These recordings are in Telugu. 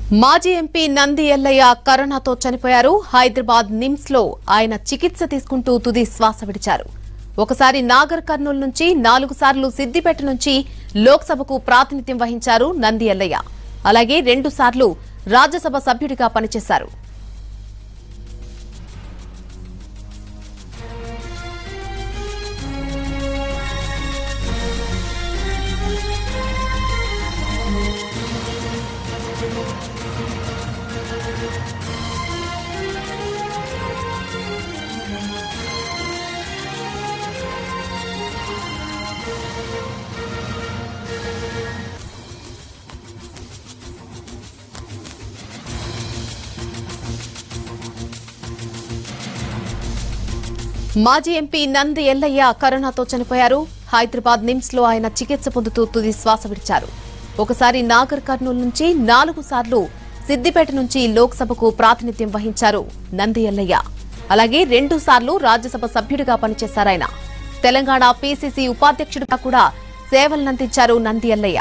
మాజీ ఎంపీ నంది ఎల్లయ్య కరోనాతో చనిపోయారు హైదరాబాద్ నిమ్స్ లో ఆయన చికిత్స తీసుకుంటూ తుది శ్వాస విడిచారు ఒకసారి నాగర్ కర్నూలు నుంచి నాలుగు సార్లు సిద్దిపేట నుంచి లోక్సభకు ప్రాతినిధ్యం వహించారు నంది ఎల్లయ్య అలాగే రెండు సార్లు రాజ్యసభ సభ్యుడిగా పనిచేశారు మాజీ ఎంపీ నంది ఎల్లయ్య కరోనాతో చనిపోయారు హైదరాబాద్ నిమ్స్ లో ఆయన చికిత్స పొందుతూ తుది శ్వాస విడిచారు ఒకసారి నాగర్ కర్నూలు నుంచి నాలుగు సార్లు సిద్దిపేట నుంచి లోక్సభకు ప్రాతినిధ్యం వహించారు నంది ఎల్లయ్య అలాగే రెండు సార్లు రాజ్యసభ సభ్యుడిగా పనిచేశారాయన తెలంగాణ పీసీసీ ఉపాధ్యక్షుడిగా కూడా సేవలనందించారు నంది ఎల్లయ్య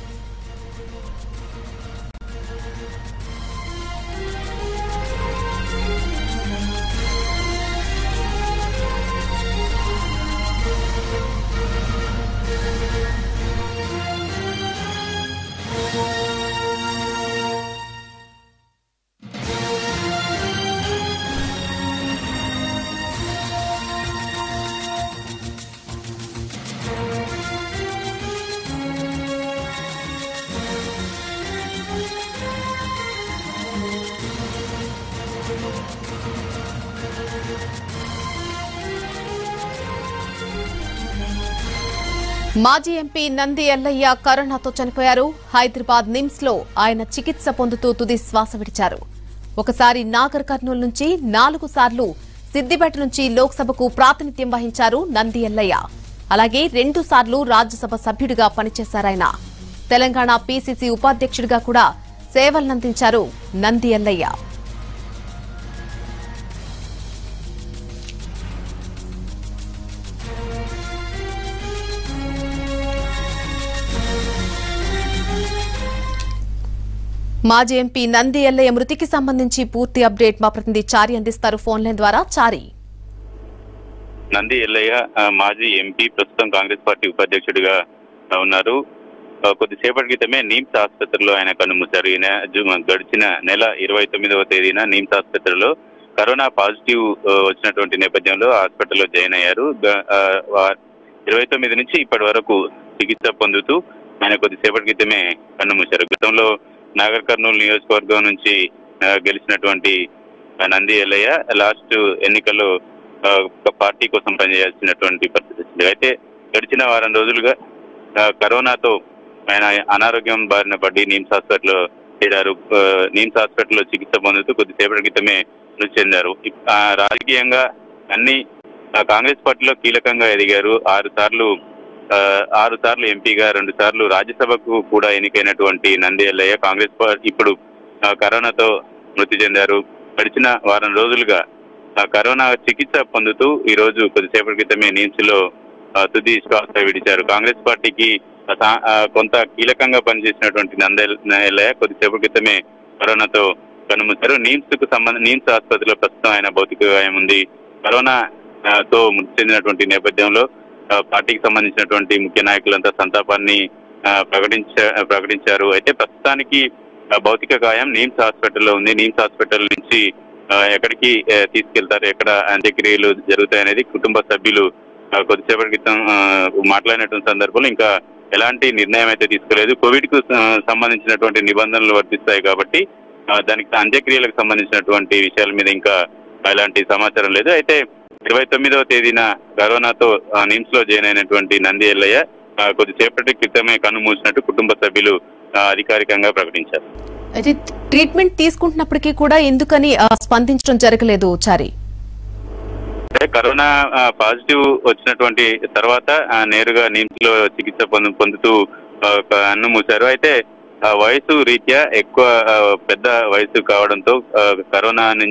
మాజీ ఎంపీ నంది ఎల్లయ్య కరోనాతో చనిపోయారు హైదరాబాద్ నిమ్స్ లో ఆయన చికిత్స పొందుతూ తుది శ్వాస విడిచారు ఒకసారి నాగర్ కర్నూలు నుంచి నాలుగు సార్లు సిద్దిపేట నుంచి లోక్సభకు ప్రాతినిధ్యం వహించారు నంది ఎల్లయ్య అలాగే రెండు సార్లు రాజ్యసభ సభ్యుడిగా పనిచేశారాయన తెలంగాణ పీసీసీ ఉపాధ్యక్షుడిగా కూడా సేవలనందించారు నంది ఎల్లయ్య మాజీ ఎంపీ నంది ఎల్లయ్య మృతికి సంబంధించి పూర్తి అప్డేట్ మా ప్రతినిధి చారి అందిస్తారు ఫోన్ లైన్ ద్వారా చారి నంది ఎల్లయ్య ఆ, మాజీ ఎంపీ ప్రస్తుతం కాంగ్రెస్ పార్టీ ఉపాధ్యక్షుడిగా ఆ, ఉన్నారు ఆ, కొద్దిసేపటి క్రితమే నీమ్స్ ఆసుపత్రిలో ఆయన కన్నుమూశారు ఈయన జు- గడిచిన నెల ఇరవై తొమ్మిదవ తేదీన నీమ్స్ ఆసుపత్రిలో కరోనా పాజిటివ్ ఆ, వచ్చినటువంటి నేపథ్యంలో హాస్పిటల్లో జాయిన్ అయ్యారు గ- ఆ, వా- ఇరవై తొమ్మిది నుంచి ఇప్పటి వరకు చికిత్స పొందుతూ ఆయన కొద్దిసేపటి క్రితమే కన్నుమూశారు గతంలో నాగర్ కర్నూలు నియోజకవర్గం నుంచి ఆ, గెలిచినటువంటి ఆ, నంది ఎల్లయ్య లాస్ట్ ఎన్నికల్లో ఆ, ఒక పార్టీ కోసం పనిచేయాల్సినటువంటి పరిస్థితి వచ్చింది అయితే గడిచిన వారం రోజులుగా ఆ, కరోనాతో ఆయన అనారోగ్యం బారిన పడి నిమ్స్ హాస్పిటల్లో చేరారు ఆ, నిమ్స్ హాస్పిటల్లో చికిత్స పొందుతూ కొద్దిసేపటి క్రితమే మృతి చెందారు ఇప్- ఆ, రాజకీయంగా అన్ని ఆ, కాంగ్రెస్ పార్టీలో కీలకంగా ఎదిగారు ఆరు సార్లు ఆ, ఆరు సార్లు ఎంపీగా రెండు సార్లు రాజ్యసభకు కూడా ఎన్నికైనటువంటి నంది ఎల్లయ్య కాంగ్రెస్ పార్టీ ఇప్పుడు ఆ, కరోనాతో మృతి చెందారు గడిచిన వారం రోజులుగా ఆ, కరోనా చికిత్స పొందుతూ ఈ రోజు కొద్దిసేపటి క్రితమే నిమ్స్ లో ఆ, తుది శ్వాస విడిచారు కాంగ్రెస్ పార్టీకి ఆ, సా- ఆ, కొంత కీలకంగా పనిచేసినటువంటి నందెల్లయ్య కొద్దిసేపటి క్రితమే కరోనాతో కనుమూశారు నిమ్స్ కు సంబంధ నిమ్స్ ఆసుపత్రిలో ప్రస్తుతం ఆయన భౌతిక గాయం ఉంది కరోనా ఆ, తో మృతి చెందినటువంటి నేపథ్యంలో ఆ, పార్టీకి సంబంధించినటువంటి ముఖ్య నాయకులంతా సంతాపాన్ని ఆ, ప్రకటించ ప్రకటించారు అయితే ప్రస్తుతానికి ఆ, భౌతిక గాయం నిమ్స్ హాస్పిటల్లో ఉంది నిమ్స్ హాస్పిటల్ నుంచి ఆ, ఎక్కడికి ఆ, తీసుకెళ్తారు ఎక్కడ అంత్యక్రియలు జరుగుతాయనేది కుటుంబ సభ్యులు ఆ, కొద్దిసేపటి క్రితం ఆ, మాట్లాడినటువంటి సందర్భంలో ఇంకా ఎలాంటి నిర్ణయం అయితే తీసుకోలేదు కోవిడ్ కు ఆ, సంబంధించినటువంటి నిబంధనలు వర్తిస్తాయి కాబట్టి ఆ, దానికి అంత్యక్రియలకు సంబంధించినటువంటి విషయాల మీద ఇంకా ఎలాంటి సమాచారం లేదు అయితే ఇరవై తొమ్మిదవ తేదీన కరోనాతో ఆ, నిమ్స్ లో జాయిన్ అయినటువంటి నంది ఎల్లయ్య ఆ, కొద్దిసేపటి క్రితమే కన్ను మూసినట్టు కుటుంబ సభ్యులు ఆ, అధికారికంగా ప్రకటించారు అయితే ట్రీట్మెంట్ తీసుకుంటున్నప్పటికీ కూడా ఎందుకని ఆ, స్పందించడం జరగలేదు చారి అంటే కరోనా ఆ, పాజిటివ్ వచ్చినటువంటి తర్వాత ఆ, నేరుగా నిమ్స్ లో చికిత్స పొందు పొందుతూ ఆ, కన్ను మూశారు అయితే ఆ, వయసు రీత్యా ఎక్కువ ఆ, పెద్ద వయసు కావడంతో ఆ, కరోనాని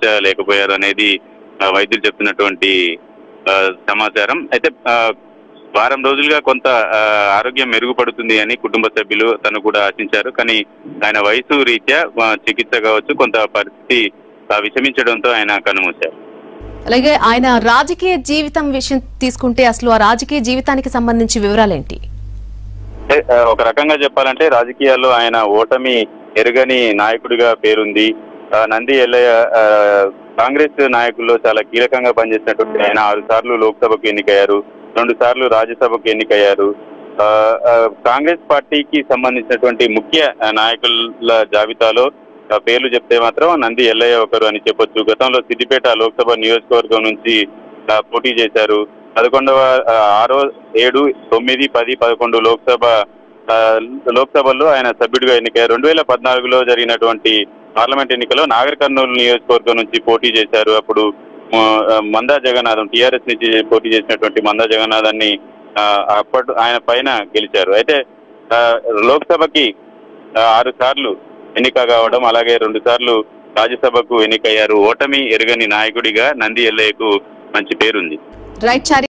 జయించలేకపోయారు అనేది ఆ, వైద్యులు చెప్తున్నటువంటి ఆ, సమాచారం అయితే ఆ, వారం రోజులుగా కొంత ఆ, ఆరోగ్యం మెరుగుపడుతుంది అని కుటుంబ సభ్యులు తను కూడా ఆశించారు కానీ ఆయన వయసు రీత్యా ఆ, చికిత్స కావచ్చు కొంత పరిస్థితి ఆ, విషమించడంతో ఆయన కన్నుమూశారు అలాగే ఆయన రాజకీయ జీవితం విషయం తీసుకుంటే అసలు ఆ రాజకీయ జీవితానికి సంబంధించి వివరాలేంటి అంటే, ఆ, ఒక రకంగా చెప్పాలంటే రాజకీయాల్లో ఆయన ఓటమి ఎరగని నాయకుడిగా పేరుంది ఆ, నంది ఎల్లయ్య ఆ, కాంగ్రెస్ నాయకుల్లో చాలా కీలకంగా పనిచేసినటువంటి ఆయన ఆరు సార్లు లోక్సభకు ఎన్నికయ్యారు రెండు సార్లు రాజ్యసభకు ఎన్నికయ్యారు ఆ, ఆ, కాంగ్రెస్ పార్టీకి సంబంధించినటువంటి ముఖ్య ఆ, నాయకుల జాబితాలో ఆ, పేర్లు చెప్తే మాత్రం నంది ఎల్లయ్య ఒకరు అని చెప్పొచ్చు గతంలో సిద్దిపేట లోక్సభ నియోజకవర్గం నుంచి ఆ, పోటీ చేశారు పదకొండవ ఆ, ఆరో ఏడు తొమ్మిది పది పదకొండు లోక్సభ ఆ, లోక్సభలో ఆయన సభ్యుడిగా ఎన్నికయ్యారు రెండు వేల పద్నాలుగులో జరిగినటువంటి పార్లమెంట్ ఎన్నికలో నాగర్ కర్నూలు నియోజకవర్గం నుంచి పోటీ చేశారు అప్పుడు ఆ, మందా జగన్నాథం టీఆర్ఎస్ నుంచి పోటీ చేసినటువంటి మందా జగన్నాథాన్ని ఆ, అప్పటి ఆయన పైన గెలిచారు అయితే ఆ, లోక్సభకి ఆ, ఆరు సార్లు ఎన్నిక కావడం అలాగే రెండు సార్లు రాజ్యసభకు ఎన్నికయ్యారు ఓటమి ఎరగని నాయకుడిగా నంది ఎల్లయ్యకు మంచి పేరుంది రైట్ చారి